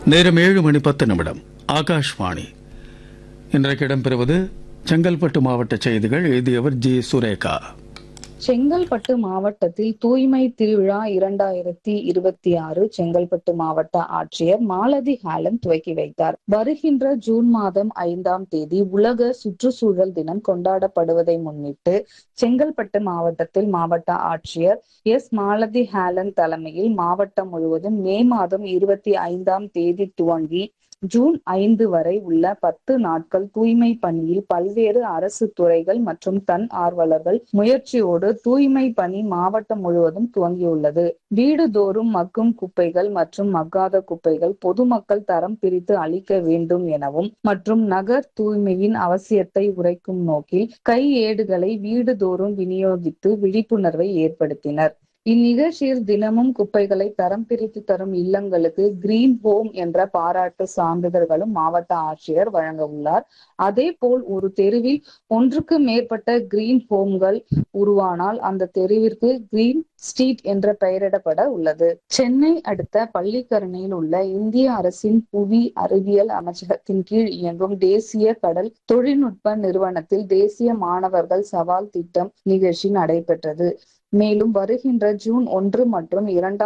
நேரம் ஏழு மணி பத்து நிமிடம் ஆகாஷ்வாணி இன்றைக்கு இடம்பெறுவது செங்கல்பட்டு மாவட்ட செய்திகள் எழுதியவர் ஜி சுரேகா செங்கல்பட்டு மாவட்டத்தில் தூய்மை திருவிழா இரண்டாயிரத்தி இருபத்தி ஆறு செங்கல்பட்டு மாவட்ட ஆட்சியர் மாலதி ஹாலன் துவக்கி வைத்தார் வருகின்ற ஜூன் மாதம் ஐந்தாம் தேதி உலக சுற்றுச்சூழல் தினம் கொண்டாடப்படுவதை முன்னிட்டு செங்கல்பட்டு மாவட்டத்தில் மாவட்ட ஆட்சியர் எஸ் மாலதி ஹாலன் தலைமையில் மாவட்டம் முழுவதும் மே மாதம் இருபத்தி ஐந்தாம் தேதி துவங்கி ஜூன் ஐந்து வரை உள்ள பத்து நாட்கள் தூய்மை பணியில் பல்வேறு அரசு துறைகள் மற்றும் தன் ஆர்வலர்கள் முயற்சியோடு தூய்மை பணி மாவட்டம் முழுவதும் துவங்கியுள்ளது வீடுதோறும் மக்கும் குப்பைகள் மற்றும் மக்காத குப்பைகள் பொதுமக்கள் தரம் பிரித்து அளிக்க வேண்டும் எனவும் மற்றும் நகர் தூய்மையின் அவசியத்தை உரைக்கும் நோக்கில் கையேடுகளை வீடுதோறும் விநியோகித்து விழிப்புணர்வை ஏற்படுத்தினர் இந்நிகழ்ச்சியில் தினமும் குப்பைகளை தரம் பிரித்து தரும் இல்லங்களுக்கு கிரீன் ஹோம் என்ற பாராட்டு சான்றிதழ்களும் மாவட்ட ஆட்சியர் வழங்க உள்ளார் அதே போல் ஒரு தெருவில் ஒன்றுக்கு மேற்பட்ட கிரீன் ஹோம்கள் உருவானால் அந்த தெருவிற்கு கிரீன் ஸ்ட்ரீட் என்ற பெயரிடப்பட உள்ளது சென்னை அடுத்த பள்ளிக்கரணையில் உள்ள இந்திய அரசின் புவி அறிவியல் அமைச்சகத்தின் கீழ் இயங்கும் தேசிய கடல் தொழில்நுட்ப நிறுவனத்தில் தேசிய மாணவர்கள் சவால் திட்டம் நிகழ்ச்சி நடைபெற்றது மேலும் வருகின்ற ஜூன் ஒன்று மற்றும் இரண்டாம்